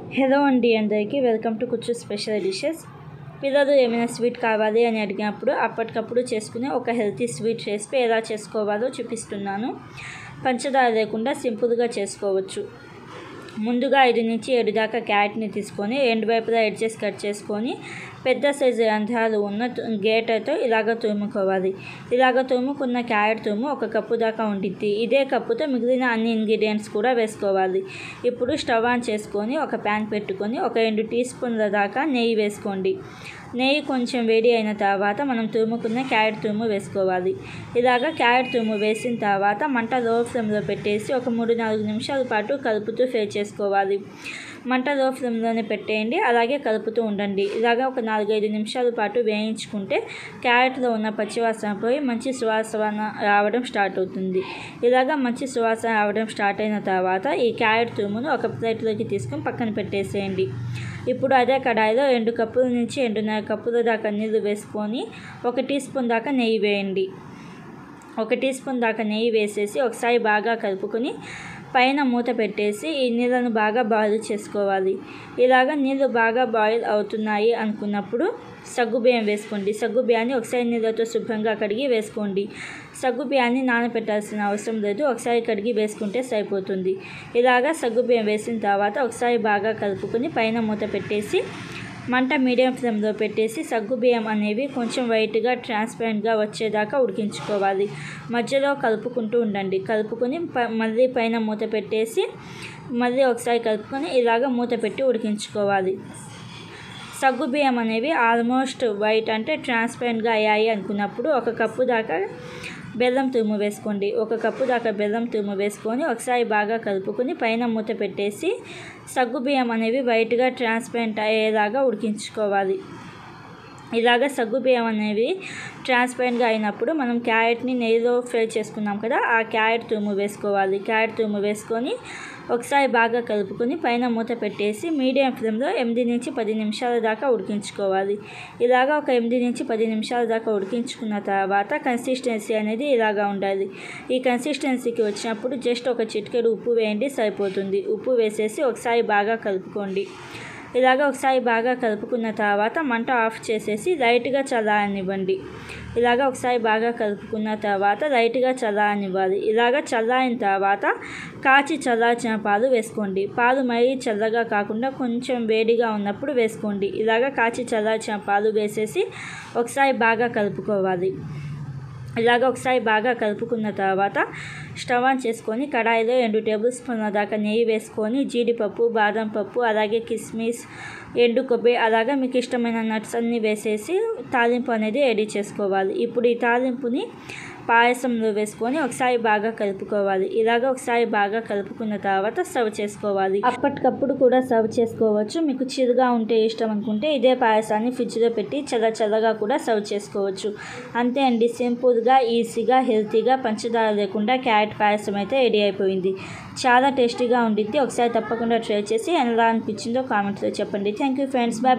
hello అండి అందరికీ welcome to కుచ్చు స్పెషల్ డిషెస్ పిల్లలు ఏమైనా స్వీట్ కావాలి అని అడిగినప్పుడు అప్పటికప్పుడు చేసుకునే ఒక హెల్తీ స్వీట్ రెసిపీ ఎలా చేసుకోవాలో చూపిస్తున్నాను పంచదార లేకుండా సింపుల్గా చేసుకోవచ్చు ముందుగా ఐదు నుంచి ఏడు దాకా క్యారెట్ని తీసుకొని రెండు వైపులా ఎడ్జెస్ కట్ చేసుకొని పెద్ద సైజు రంధ్రాలు ఉన్న తు- గేటతో ఇలాగ తురుముకోవాలి ఇలాగ తురుముకున్న క్యారెట్ తురుము ఒక కప్పు దాకా ఉండిద్ది ఇదే కప్పుతో మిగిలిన అన్ని ఇంగ్రీడియంట్స్ కూడా వేసుకోవాలి ఇప్పుడు స్టవ్ ఆన్ చేసుకొని ఒక ప్యాన్ పెట్టుకొని ఒక రెండు టీ స్పూన్ల దాకా నెయ్యి వేసుకోండి నెయ్యి కొంచెం వేడి అయిన తర్వాత మనం తురుముకున్న క్యారెట్ తురుము వేసుకోవాలి ఇలాగ క్యారెట్ తురుము వేసిన తర్వాత మంట లో ఫ్లేమ్లో పెట్టేసి ఒక మూడు నాలుగు నిమిషాల పాటు కలుపుతూ ఫ్రై చేసుకోవాలి మంట లో ఫ్లేమ్లోనే పెట్టేయండి అలాగే కలుపుతూ ఉండండి ఇలాగ ఒక నాలుగైదు నిమిషాల పాటు వేయించుకుంటే క్యారెట్లో ఉన్న పచ్చివాసన పోయి మంచి సువాసన రావడం స్టార్ట్ అవుతుంది ఇలాగ మంచి సువాసన రావడం స్టార్ట్ అయిన తర్వాత ఈ క్యారెట్ తురుమును ఒక ప్లేట్లోకి తీసుకొని పక్కన పెట్టేసేయండి ఇప్పుడు అదే కడాయిలో రెండు కప్పుల నుంచి రెండున్నర కప్పుల దాకా నీళ్ళు వేసుకొని ఒక టీ స్పూన్ దాకా నెయ్యి వేయండి ఒక టీ స్పూన్ దాకా నెయ్యి వేసేసి ఒకసారి బాగా కలుపుకొని పైన మూత పెట్టేసి ఈ నీళ్ళను బాగా బాయిల్ చేసుకోవాలి ఇలాగ నీళ్ళు బాగా బాయిల్ అవుతున్నాయి అనుకున్నప్పుడు సగ్గు బియ్యం వేసుకోండి సగ్గు బియ్యాన్ని ఒకసారి నీళ్ళతో శుభ్రంగా కడిగి వేసుకోండి సగ్గు బియ్యాన్ని నానబెట్టాల్సిన అవసరం లేదు ఒకసారి కడిగి వేసుకుంటే సరిపోతుంది ఇలాగ సగ్గు బియ్యం వేసిన తర్వాత ఒకసారి బాగా కలుపుకొని పైన మూత పెట్టేసి మంట మీడియం ఫ్లేమ్లో పెట్టేసి సగ్గు బియ్యం అనేవి కొంచెం వైట్గా ట్రాన్స్పరెంట్గా వచ్చేదాకా ఉడికించుకోవాలి మధ్యలో కలుపుకుంటూ ఉండండి కలుపుకొని ప మళ్ళీ పైన మూత పెట్టేసి మళ్ళీ ఒకసారి కలుపుకొని ఇలాగ మూత పెట్టి ఉడికించుకోవాలి సగ్గు బియ్యం అనేవి ఆల్మోస్ట్ వైట్ అంటే ట్రాన్స్పరెంట్గా అయ్యాయి అనుకున్నప్పుడు ఒక కప్పు దాకా బెల్లం తురుము వేసుకోండి ఒక కప్పు దాకా బెల్లం తురుము వేసుకొని ఒకసారి బాగా కలుపుకొని పైన మూత పెట్టేసి సగ్గు బియ్యం అనేవి వైట్గా ట్రాన్స్పరెంట్ అయ్యేలాగా ఉడికించుకోవాలి ఇలాగ సగ్గు బియ్యం అనేవి ట్రాన్స్పరెంట్గా అయినప్పుడు మనం క్యారెట్ని నెయ్యిలో ఫ్రై చేసుకున్నాం కదా ఆ క్యారెట్ తురుము వేసుకోవాలి క్యారెట్ తురుము వేసుకొని ఒకసారి బాగా కలుపుకొని పైన మూత పెట్టేసి మీడియం ఫ్లేమ్లో ఎనిమిది నుంచి పది నిమిషాల దాకా ఉడికించుకోవాలి ఇలాగ ఒక ఎనిమిది నుంచి పది నిమిషాల దాకా ఉడికించుకున్న తర్వాత కన్సిస్టెన్సీ అనేది ఇలాగా ఉండాలి ఈ కన్సిస్టెన్సీకి వచ్చినప్పుడు జస్ట్ ఒక చిటికెడు ఉప్పు వేయండి సరిపోతుంది ఉప్పు వేసేసి ఒకసారి బాగా కలుపుకోండి ఇలాగ ఒకసారి బాగా కలుపుకున్న తర్వాత మంట ఆఫ్ చేసేసి లైట్గా చల్లారనివ్వండి ఇలాగ ఒకసారి బాగా కలుపుకున్న తర్వాత లైట్గా చల్లారనివ్వాలి ఇలాగ చల్లారిన తర్వాత కాచి చల్లార్చిన పాలు వేసుకోండి పాలు మరీ చల్లగా కాకుండా కొంచెం వేడిగా ఉన్నప్పుడు వేసుకోండి ఇలాగ కాచి చల్లార్చిన పాలు వేసేసి ఒకసారి బాగా కలుపుకోవాలి ఇలాగ ఒకసారి బాగా కలుపుకున్న తర్వాత స్టవ్ ఆన్ చేసుకొని కడాయిలో రెండు టేబుల్ స్పూన్ల దాకా నెయ్యి వేసుకొని జీడిపప్పు బాదం పప్పు అలాగే కిస్మిస్ ఎండు కొబ్బరి అలాగే మీకు ఇష్టమైన నట్స్ అన్నీ వేసేసి తాలింపు అనేది రెడీ చేసుకోవాలి ఇప్పుడు ఈ తాలింపుని పాయసంలో వేసుకొని ఒకసారి బాగా కలుపుకోవాలి ఇలాగ ఒకసారి బాగా కలుపుకున్న తర్వాత సర్వ్ చేసుకోవాలి అప్పటికప్పుడు కూడా సర్వ్ చేసుకోవచ్చు మీకు చిరుగా ఉంటే ఇష్టం అనుకుంటే ఇదే పాయసాన్ని ఫ్రిడ్జ్లో పెట్టి చల్ల చల్లగా కూడా సర్వ్ చేసుకోవచ్చు అంతే అండి సింపుల్గా ఈజీగా హెల్తీగా పంచదార లేకుండా క్యారెట్ పాయసం అయితే రెడీ అయిపోయింది చాలా టేస్టీగా ఉండిద్ది ఒకసారి తప్పకుండా ట్రై చేసి ఎలా అనిపించిందో కామెంట్లో చెప్పండి థ్యాంక్ యూ ఫ్రెండ్స్ బాయ్